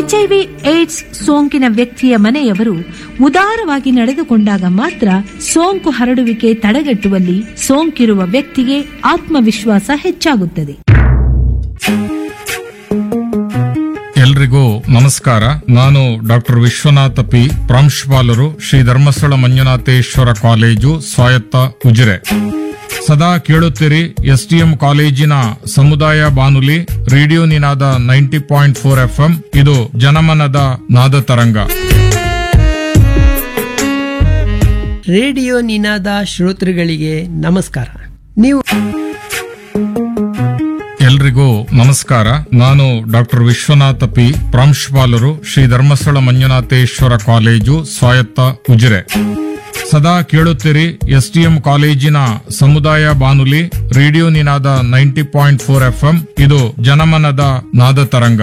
HIV AIDS ಸೋಂಕಿನ ವ್ಯಕ್ತಿಯ ಮನೆಯವರು ಉದಾರವಾಗಿ ನಡೆದುಕೊಂಡಾಗ ಮಾತ್ರ ಸೋಂಕು ಹರಡುವಿಕೆ ತಡೆಗಟ್ಟುವಲ್ಲಿ ಸೋಂಕಿರುವ ವ್ಯಕ್ತಿಗೆ ಆತ್ಮವಿಶ್ವಾಸ ಹೆಚ್ಚಾಗುತ್ತದೆ ಎಲ್ರಿಗೂ ನಮಸ್ಕಾರ ನಾನು ಡಾಕ್ಟರ್ ವಿಶ್ವನಾಥ ಪಿ ಪ್ರಾಂಶುಪಾಲರು ಶ್ರೀ ಧರ್ಮಸ್ಥಳ ಮಂಜುನಾಥೇಶ್ವರ ಕಾಲೇಜು ಸ್ವಾಯತ್ತ ಉಜಿರೆ ಸದಾ ಕೇಳುತ್ತೀರಿ ಎಸ್ಟಿಎಂ ಕಾಲೇಜಿನ ಸಮುದಾಯ ಬಾನುಲಿ radio Ninada ninety point four FM ಇದು ಜನಮನದ ನಾದ ತರಂಗ ರೇಡಿಯೋ ನಿನಾದ ಶ್ರೋತೃಗಳಿಗೆ ನಮಸ್ಕಾರ ನೀವು ಎಲ್ರಿಗೂ ನಮಸ್ಕಾರ ನಾನು ಡಾಕ್ಟರ್ ವಿಶ್ವನಾಥ ಪಿ ಪ್ರಾಂಶುಪಾಲರು ಶ್ರೀ ಧರ್ಮಸ್ಥಳ ಮಂಜುನಾಥೇಶ್ವರ ಕಾಲೇಜು ಸ್ವಾಯತ್ತ ಉಜಿರೆ ಸದಾ ಕೇಳುತ್ತೀರಿ ಎಸ್ಟಿಎಂ ಕಾಲೇಜಿನ ಸಮುದಾಯ ಬಾನುಲಿ radio Ninada ninety point four FM ಇದು ಜನಮನದ ನಾದ ತರಂಗ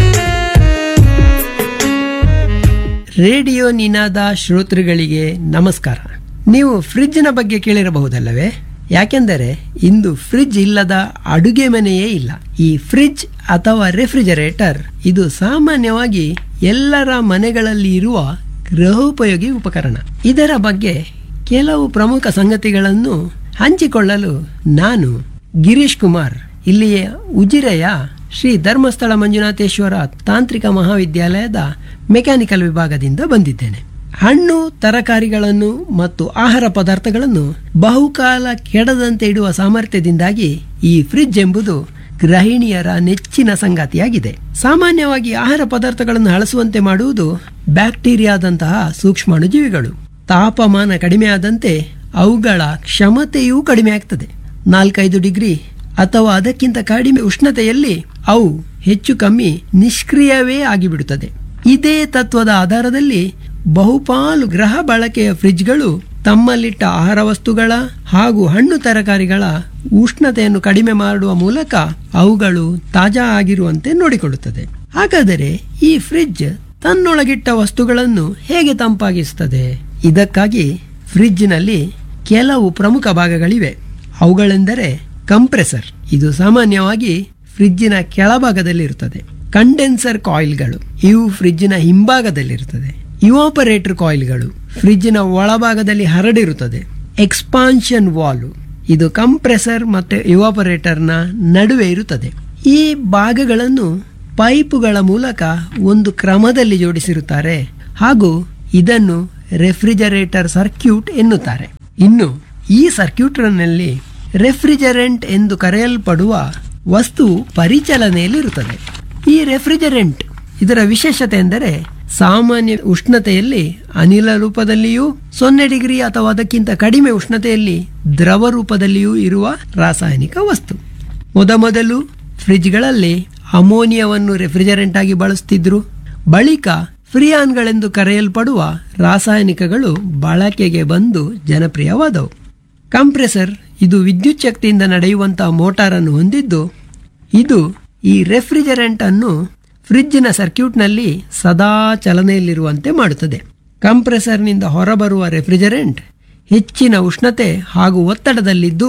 ರೇಡಿಯೋ ನಿನಾದ ಶ್ರೋತೃಗಳಿಗೆ ನಮಸ್ಕಾರ ನೀವು ಫ್ರಿಡ್ಜ್ನ ಬಗ್ಗೆ ಕೇಳಿರಬಹುದಲ್ಲವೇ ಯಾಕೆಂದರೆ ಇಂದು ಫ್ರಿಡ್ಜ್ ಇಲ್ಲದ ಅಡುಗೆ ಮನೆಯೇ ಇಲ್ಲ ಈ ಫ್ರಿಡ್ಜ್ ಅಥವಾ ರೆಫ್ರಿಜರೇಟರ್ ಇದು ಸಾಮಾನ್ಯವಾಗಿ ಎಲ್ಲರ ಮನೆಗಳಲ್ಲಿ ಇರುವ ಗೃಹೋಪಯೋಗಿ ಉಪಕರಣ ಇದರ ಬಗ್ಗೆ ಕೆಲವು ಪ್ರಮುಖ ಸಂಗತಿಗಳನ್ನು ಹಂಚಿಕೊಳ್ಳಲು ನಾನು ಗಿರೀಶ್ ಕುಮಾರ್ ಇಲ್ಲಿಯ ಉಜಿರೆಯ ಶ್ರೀ ಧರ್ಮಸ್ಥಳ ಮಂಜುನಾಥೇಶ್ವರ ತಾಂತ್ರಿಕ ಮಹಾವಿದ್ಯಾಲಯದ ಮೆಕ್ಯಾನಿಕಲ್ ವಿಭಾಗದಿಂದ ಬಂದಿದ್ದೇನೆ ಹಣ್ಣು ತರಕಾರಿಗಳನ್ನು ಮತ್ತು ಆಹಾರ ಪದಾರ್ಥಗಳನ್ನು ಬಹುಕಾಲ ಕೆಡದಂತೆ ಇಡುವ ಸಾಮರ್ಥ್ಯದಿಂದಾಗಿ ಈ ಫ್ರಿಡ್ಜ್ ಎಂಬುದು ಗೃಹಿಣಿಯರ ನೆಚ್ಚಿನ ಸಂಗಾತಿಯಾಗಿದೆ ಸಾಮಾನ್ಯವಾಗಿ ಆಹಾರ ಪದಾರ್ಥಗಳನ್ನು ಹಳಸುವಂತೆ ಮಾಡುವುದು ಬ್ಯಾಕ್ಟೀರಿಯಾದಂತಹ ಸೂಕ್ಷ್ಮಾಣುಜೀವಿಗಳು ತಾಪಮಾನ ಕಡಿಮೆಯಾದಂತೆ ಅವುಗಳ ಕ್ಷಮತೆಯೂ ಕಡಿಮೆ ಆಗ್ತದೆ ನಾಲ್ಕೈದು ಡಿಗ್ರಿ ಅಥವಾ ಅದಕ್ಕಿಂತ ಕಡಿಮೆ ಉಷ್ಣತೆಯಲ್ಲಿ ಅವು ಹೆಚ್ಚು ಕಮ್ಮಿ ನಿಷ್ಕ್ರಿಯವೇ ಆಗಿಬಿಡುತ್ತದೆ ಇದೇ ತತ್ವದ ಆಧಾರದಲ್ಲಿ ಬಹುಪಾಲು ಗೃಹ ಬಳಕೆಯ ಫ್ರಿಡ್ಜ್ಗಳು ತಮ್ಮಲ್ಲಿಟ್ಟ ಆಹಾರ ವಸ್ತುಗಳ ಹಾಗೂ ಹಣ್ಣು ತರಕಾರಿಗಳ ಉಷ್ಣತೆಯನ್ನು ಕಡಿಮೆ ಮಾಡುವ ಮೂಲಕ ಅವುಗಳು ತಾಜಾ ಆಗಿರುವಂತೆ ನೋಡಿಕೊಳ್ಳುತ್ತದೆ ಹಾಗಾದರೆ ಈ ಫ್ರಿಡ್ಜ್ ತನ್ನೊಳಗಿಟ್ಟ ವಸ್ತುಗಳನ್ನು ಹೇಗೆ ತಂಪಾಗಿಸುತ್ತದೆ ಇದಕ್ಕಾಗಿ ಫ್ರಿಡ್ಜ್ನಲ್ಲಿ ಕೆಲವು ಪ್ರಮುಖ ಭಾಗಗಳಿವೆ ಅವುಗಳೆಂದರೆ ಕಂಪ್ರೆಸರ್ ಇದು ಸಾಮಾನ್ಯವಾಗಿ ಫ್ರಿಡ್ಜಿನ ಕೆಳಭಾಗದಲ್ಲಿರುತ್ತದೆ ಕಂಡೆನ್ಸರ್ ಕಾಯಿಲ್ಗಳು ಇವು ಫ್ರಿಡ್ಜಿನ ಹಿಂಭಾಗದಲ್ಲಿರುತ್ತದೆ ಇವಾಪರೇಟರ್ ಕಾಯಿಲ್ಗಳು ಫ್ರಿಡ್ಜಿನ ಒಳಭಾಗದಲ್ಲಿ ಹರಡಿರುತ್ತದೆ ಎಕ್ಸ್ಪಾನ್ಷನ್ ವಾಲ್ವ್ ಇದು ಕಂಪ್ರೆಸರ್ ಮತ್ತು ಇವಾಪರೇಟರ್ನ ನಡುವೆ ಇರುತ್ತದೆ ಈ ಭಾಗಗಳನ್ನು ಪೈಪುಗಳ ಮೂಲಕ ಒಂದು ಕ್ರಮದಲ್ಲಿ ಜೋಡಿಸಿರುತ್ತಾರೆ ಹಾಗೂ ಇದನ್ನು ರೆಫ್ರಿಜರೇಟರ್ ಸರ್ಕ್ಯೂಟ್ ಎನ್ನುತ್ತಾರೆ ಇನ್ನು ಈ ಸರ್ಕ್ಯೂಟ್ನಲ್ಲಿ ರೆಫ್ರಿಜರೆಂಟ್ ಎಂದು ಕರೆಯಲ್ಪಡುವ ವಸ್ತು ಪರಿಚಲನೆಯಲ್ಲಿರುತ್ತದೆ ಈ ರೆಫ್ರಿಜರೆಂಟ್ ಇದರ ವಿಶೇಷತೆ ಎಂದರೆ ಸಾಮಾನ್ಯ ಉಷ್ಣತೆಯಲ್ಲಿ ಅನಿಲ ರೂಪದಲ್ಲಿಯೂ ಸೊನ್ನೆ ಡಿಗ್ರಿ ಅಥವಾ ಅದಕ್ಕಿಂತ ಕಡಿಮೆ ಉಷ್ಣತೆಯಲ್ಲಿ ದ್ರವ ರೂಪದಲ್ಲಿಯೂ ಇರುವ ರಾಸಾಯನಿಕ ವಸ್ತು ಮೊದಮೊದಲು ಫ್ರಿಡ್ಜ್ಗಳಲ್ಲಿ ಅಮೋನಿಯಾವನ್ನು ರೆಫ್ರಿಜರೆಂಟ್ ಆಗಿ ಬಳಸುತ್ತಿದ್ರು ಬಳಿಕ ಫ್ರಿಯಾನ್ಗಳೆಂದು ಕರೆಯಲ್ಪಡುವ ರಾಸಾಯನಿಕಗಳು ಬಳಕೆಗೆ ಬಂದು ಜನಪ್ರಿಯವಾದವು ಕಂಪ್ರೆಸರ್ ಇದು ವಿದ್ಯುತ್ ಶಕ್ತಿಯಿಂದ ನಡೆಯುವಂತಹ ಮೋಟಾರನ್ನು ಹೊಂದಿದ್ದು ಇದು ಈ ರೆಫ್ರಿಜರೆಂಟ್ ಅನ್ನು ಫ್ರಿಡ್ಜ್ನ ಸರ್ಕ್ಯೂಟ್ನಲ್ಲಿ ಸದಾ ಚಲನೆಯಲ್ಲಿರುವಂತೆ ಮಾಡುತ್ತದೆ ಕಂಪ್ರೆಸರ್ನಿಂದ ಹೊರಬರುವ ರೆಫ್ರಿಜರೆಂಟ್ ಹೆಚ್ಚಿನ ಉಷ್ಣತೆ ಹಾಗೂ ಒತ್ತಡದಲ್ಲಿದ್ದು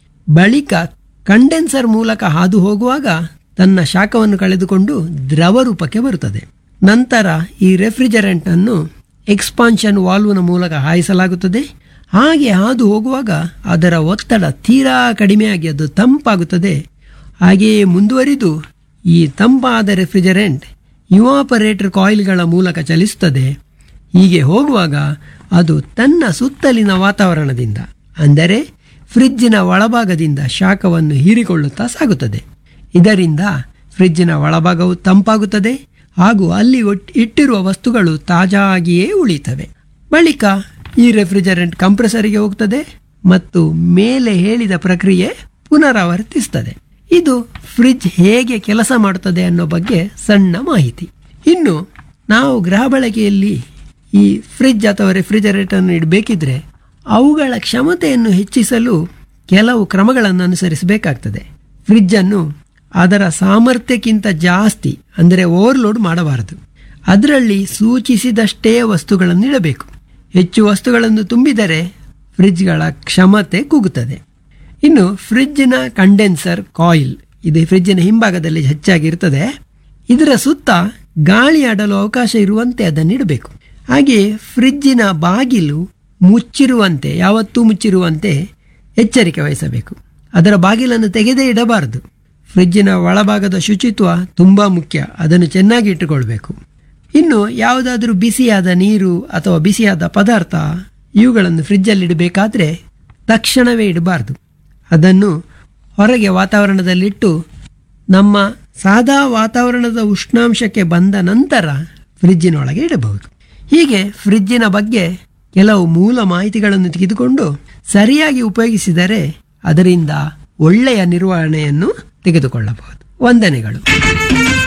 ಬಳಿಕ ಕಂಡೆನ್ಸರ್ ಮೂಲಕ ಹಾದು ಹೋಗುವಾಗ ತನ್ನ ಶಾಖವನ್ನು ಕಳೆದುಕೊಂಡು ದ್ರವ ರೂಪಕ್ಕೆ ಬರುತ್ತದೆ ನಂತರ ಈ ರೆಫ್ರಿಜರೆಂಟ್ ಅನ್ನು ಎಕ್ಸ್ಪಾನ್ಷನ್ ವಾಲ್ವ್ನ ಮೂಲಕ ಹಾಯಿಸಲಾಗುತ್ತದೆ ಹಾಗೆ ಹಾದು ಹೋಗುವಾಗ ಅದರ ಒತ್ತಡ ತೀರಾ ಕಡಿಮೆಯಾಗಿ ಅದು ತಂಪಾಗುತ್ತದೆ ಹಾಗೆಯೇ ಮುಂದುವರಿದು ಈ ತಂಪಾದ ರೆಫ್ರಿಜರೆಂಟ್ ಯುವಾಪರೇಟರ್ ಕಾಯಿಲ್ಗಳ ಮೂಲಕ ಚಲಿಸುತ್ತದೆ ಹೀಗೆ ಹೋಗುವಾಗ ಅದು ತನ್ನ ಸುತ್ತಲಿನ ವಾತಾವರಣದಿಂದ ಅಂದರೆ ಫ್ರಿಡ್ಜಿನ ಒಳಭಾಗದಿಂದ ಶಾಖವನ್ನು ಹೀರಿಕೊಳ್ಳುತ್ತಾ ಸಾಗುತ್ತದೆ ಇದರಿಂದ ಫ್ರಿಡ್ಜಿನ ಒಳಭಾಗವು ತಂಪಾಗುತ್ತದೆ ಹಾಗೂ ಅಲ್ಲಿ ಒಟ್- ಇಟ್ಟಿರುವ ವಸ್ತುಗಳು ತಾಜಾಗಿಯೇ ಉಳಿಯುತ್ತವೆ ಬಳಿಕ ಈ ರೆಫ್ರಿಜರೆಂಟ್ ಕಂಪ್ರೆಸರಿಗೆ ಹೋಗ್ತದೆ ಮತ್ತು ಮೇಲೆ ಹೇಳಿದ ಪ್ರಕ್ರಿಯೆ ಪುನರಾವರ್ತಿಸ್ತದೆ ಇದು ಫ್ರಿಡ್ಜ್ ಹೇಗೆ ಕೆಲಸ ಮಾಡುತ್ತದೆ ಅನ್ನೋ ಬಗ್ಗೆ ಸಣ್ಣ ಮಾಹಿತಿ ಇನ್ನು ನಾವು ಗೃಹ ಬಳಕೆಯಲ್ಲಿ ಈ ಫ್ರಿಡ್ಜ್ ಅಥವಾ ರೆಫ್ರಿಜರೇಟರ್ನ ಇಡಬೇಕಿದ್ರೆ ಅವುಗಳ ಕ್ಷಮತೆಯನ್ನು ಹೆಚ್ಚಿಸಲು ಕೆಲವು ಕ್ರಮಗಳನ್ನು ಅನುಸರಿಸಬೇಕಾಗ್ತದೆ ಫ್ರಿಡ್ಜ್ ಅನ್ನು ಅದರ ಸಾಮರ್ಥ್ಯಕ್ಕಿಂತ ಜಾಸ್ತಿ ಅಂದರೆ ಓವರ್ಲೋಡ್ ಮಾಡಬಾರದು ಅದರಲ್ಲಿ ಸೂಚಿಸಿದಷ್ಟೇ ವಸ್ತುಗಳನ್ನು ಇಡಬೇಕು ಹೆಚ್ಚು ವಸ್ತುಗಳನ್ನು ತುಂಬಿದರೆ ಫ್ರಿಡ್ಜ್ಗಳ ಕ್ಷಮತೆ ಕುಗ್ಗುತ್ತದೆ ಇನ್ನು ಫ್ರಿಡ್ಜ್ನ ಕಂಡೆನ್ಸರ್ ಕಾಯಿಲ್ ಇದು ಫ್ರಿಡ್ಜಿನ ಹಿಂಭಾಗದಲ್ಲಿ ಹೆಚ್ಚಾಗಿರ್ತದೆ ಇದರ ಸುತ್ತ ಗಾಳಿ ಆಡಲು ಅವಕಾಶ ಇರುವಂತೆ ಅದನ್ನು ಇಡಬೇಕು ಹಾಗೆ ಫ್ರಿಜ್ಜಿನ ಬಾಗಿಲು ಮುಚ್ಚಿರುವಂತೆ ಯಾವತ್ತೂ ಮುಚ್ಚಿರುವಂತೆ ಎಚ್ಚರಿಕೆ ವಹಿಸಬೇಕು ಅದರ ಬಾಗಿಲನ್ನು ತೆಗೆದೇ ಇಡಬಾರದು ಫ್ರಿಜ್ಜಿನ ಒಳಭಾಗದ ಶುಚಿತ್ವ ತುಂಬ ಮುಖ್ಯ ಅದನ್ನು ಚೆನ್ನಾಗಿ ಇಟ್ಟುಕೊಳ್ಬೇಕು ಇನ್ನು ಯಾವುದಾದ್ರೂ ಬಿಸಿಯಾದ ನೀರು ಅಥವಾ ಬಿಸಿಯಾದ ಪದಾರ್ಥ ಇವುಗಳನ್ನು ಫ್ರಿಜ್ಜಲ್ಲಿ ಇಡಬೇಕಾದ್ರೆ ತಕ್ಷಣವೇ ಇಡಬಾರ್ದು ಅದನ್ನು ಹೊರಗೆ ವಾತಾವರಣದಲ್ಲಿಟ್ಟು ನಮ್ಮ ಸಾದಾ ವಾತಾವರಣದ ಉಷ್ಣಾಂಶಕ್ಕೆ ಬಂದ ನಂತರ ಫ್ರಿಜ್ಜಿನೊಳಗೆ ಇಡಬಹುದು ಹೀಗೆ ಫ್ರಿಜ್ಜಿನ ಬಗ್ಗೆ ಕೆಲವು ಮೂಲ ಮಾಹಿತಿಗಳನ್ನು ತೆಗೆದುಕೊಂಡು ಸರಿಯಾಗಿ ಉಪಯೋಗಿಸಿದರೆ ಅದರಿಂದ ಒಳ್ಳೆಯ ನಿರ್ವಹಣೆಯನ್ನು ತೆಗೆದುಕೊಳ್ಳಬಹುದು ವಂದನೆಗಳು